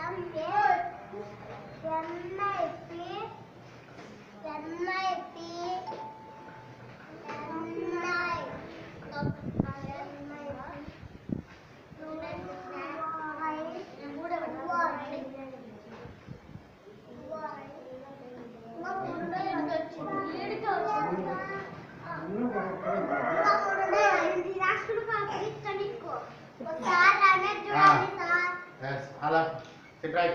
Yes, అలా sit right.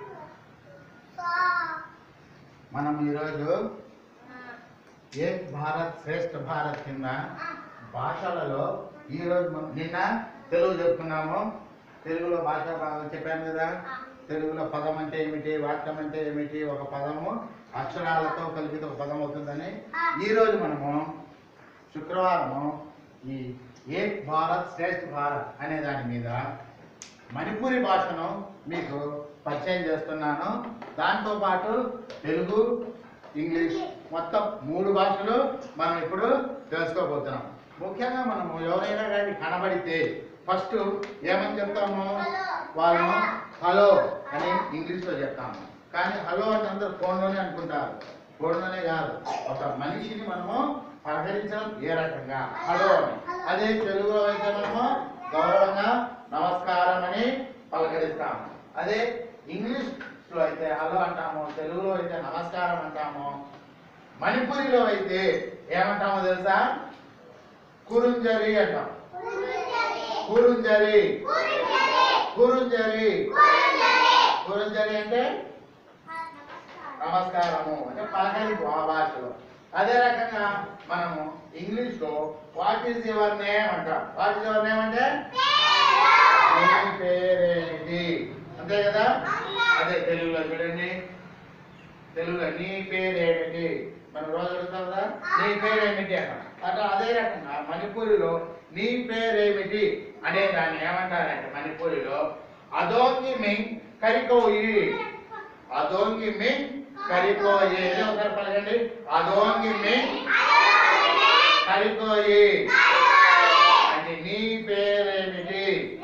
మనం ఈరోజు ఏక్ భారత్ శ్రేష్ఠ భారత్ కింద భాషలలో ఈరోజు మనం నిన్న తెలుగు చెప్పుకున్నాము తెలుగులో భాషా భాగం చెప్పాను కదా తెలుగులో పదం అంటే ఏమిటి వాక్యం అంటే ఏమిటి ఒక పదము అక్షరాలతో కలిపితే ఒక పదం అవుతుందని ఈరోజు మనము శుక్రవారము ఈ ఏక్ భారత్ శ్రేష్ఠ భారత్ అనే దాని మీద మణిపూరి భాషను మీకు పరిచయం చేస్తున్నాను దాంతో పాటు తెలుగు ఇంగ్లీష్ మొత్తం మూడు భాషలు మనం ఇప్పుడు తెలుసుకోబోతున్నాం ముఖ్యంగా మనము ఎవరైనా కానీ కనబడితే ఫస్ట్ ఏమని చెప్తాము వాళ్ళను హలో అని ఇంగ్లీష్లో చెప్తాము కానీ హలో అంటే అందరూ ఫోన్లోనే అనుకుంటారు ఫోన్లోనే కాదు ఒక మనిషిని మనము పలకరించడం ఏ రకంగా హలో అని అదే తెలుగులో అయితే మనము గౌరవంగా నమస్కారం అని పలకరిస్తాము అదే ఇంగ్లీష్ లో అయితే హలో అంటాము తెలుగులో అయితే నమస్కారం అంటాము మణిపూరిలో అయితే ఏమంటామో తెలుసా కురుంజరి అంటాం కురుంజరి కురుంజరి కురుంజరి అంటే నమస్కారము అంటే పలకరింపు ఆ భాషలో అదే రకంగా మనము ఇంగ్లీష్ లో వాట్ ఈస్ యువర్ నేమ్ అంటాం వాట్ ఈస్ యువర్ నేమ్ అంటే నీ పేరేంటి అంతే కదా అదే తెలుగులో చూడండి తెలుగులో నీ పేరేమిటి మనం రోజు అడుగుతాం కదా నీ పేరేమిటి అన్నాం అట్లా అదే రకంగా మణిపూరిలో నీ పేరేమిటి అనే దాన్ని ఏమంటారంటే మణిపూరిలో అదోంగి మింగ్ కరికోయి అదోంగి మింగ్ కరికోయి ఏదో ఒకసారి పలకండి అదోంగి మింగ్ కరికోయి అంటే నీ పేరేమిటి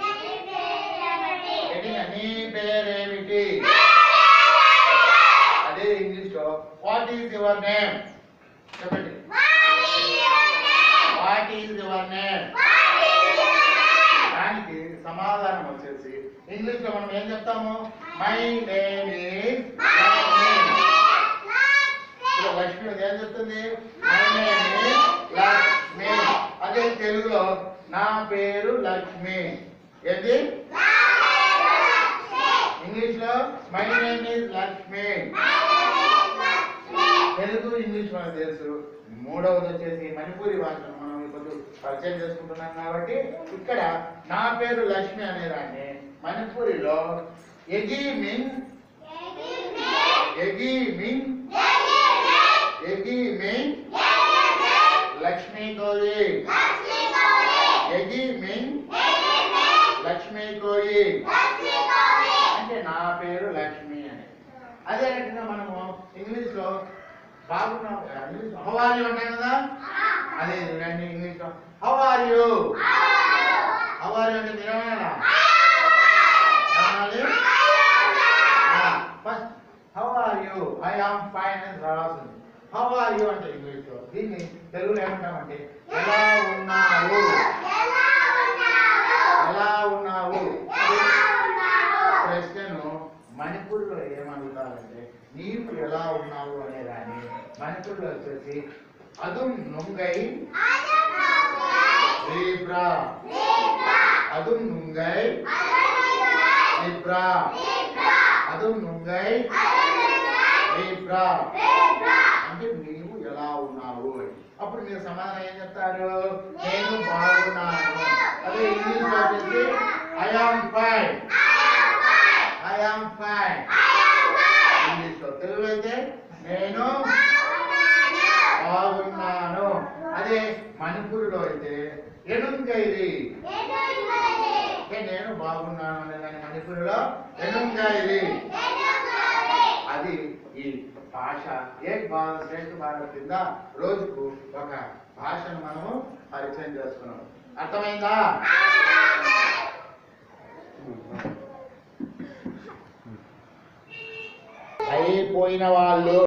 గట్టిగా, నీ పేరేమిటి అదే ఇంగ్లీష్ లో వాట్ ఈస్ యువర్ నేమ్ చెప్పండి వాట్ ఈస్ యువర్ నేమ్ దానికి సమాధానం వచ్చేసి ఇంగ్లీష్ లో మనం ఏం చెప్తాము మై నేమ్ ఈస్ ఇప్పుడు లక్ష్మి ఏం చెప్తుంది మై నేమ్ ఈస్ లక్ష్మి అదే తెలుగులో నా పేరు లక్ష్మి ఏంటి ఇంగ్లీష్ లో my name is Lakshmi Telugu English మనకు తెలుసు మూడవది వచ్చేసి మణిపూరి భాషను మనం ఇప్పుడు పరిచయం చేసుకుంటున్నాం కాబట్టి ఇక్కడ నా పేరు లక్ష్మి అనేదాన్ని మణిపూరిలో ఎగీమింగ్ ఎగీమింగ్ ఎగీమింగ్ లక్ష్మీ కోయి ఎగీమింగ్ లక్ష్మీ కోయి అంటే నా పేరు లక్ష్మి అని అదే రకంగా మనము ఇంగ్లీష్ లో బాగున్నాం ఇంగ్లీష్ హౌ ఆర్ యు అంటాం కదా అదే చూడండి ఇంగ్లీష్ లో how are you how are you అంటే మీరు ఏమనాలా? ఏమనాలి first how are you I am fine అని రాస్తుంది హౌ ఆర్ యు అంటే ఇంగ్లీష్ లో దీన్ని తెలుగులో ఏమంటామంటే ఎలా ఉన్నావు ఎలా ఉన్నావు ప్రశ్నను మణిపూర్లో ఏమడుగుతారంటే నీవు ఎలా ఉన్నావు అనే దాన్ని మణిపూర్లో వచ్చేసి అదుం నుంగై రీబ్రా అదుం నుంగై రీబ్రా అదుం నుంగై రీబ్రా అంటే నీవు ఎలా ఉన్నావు అని అప్పుడు మీరు సమాధానం ఏం చెప్తారు నేను బాగున్నాను అదే ఇంగ్లీష్ లో వచ్చేసి I am fine I am fine English లో తెలుగు అయితే నేను బాగున్నాను అదే మణిపూర్లో అయితే ఎనుంగైరి అంటే నేను బాగున్నాను అనే దాని మణిపూర్లో ఎనుంగైరి అది ఈ భాష ఏ భారత శ్రేష్ఠ భారత కింద రోజుకు ఒక భాషను మనము పరిచయం చేసుకున్నాం అర్థమైందా అయిపోయిన వాళ్ళు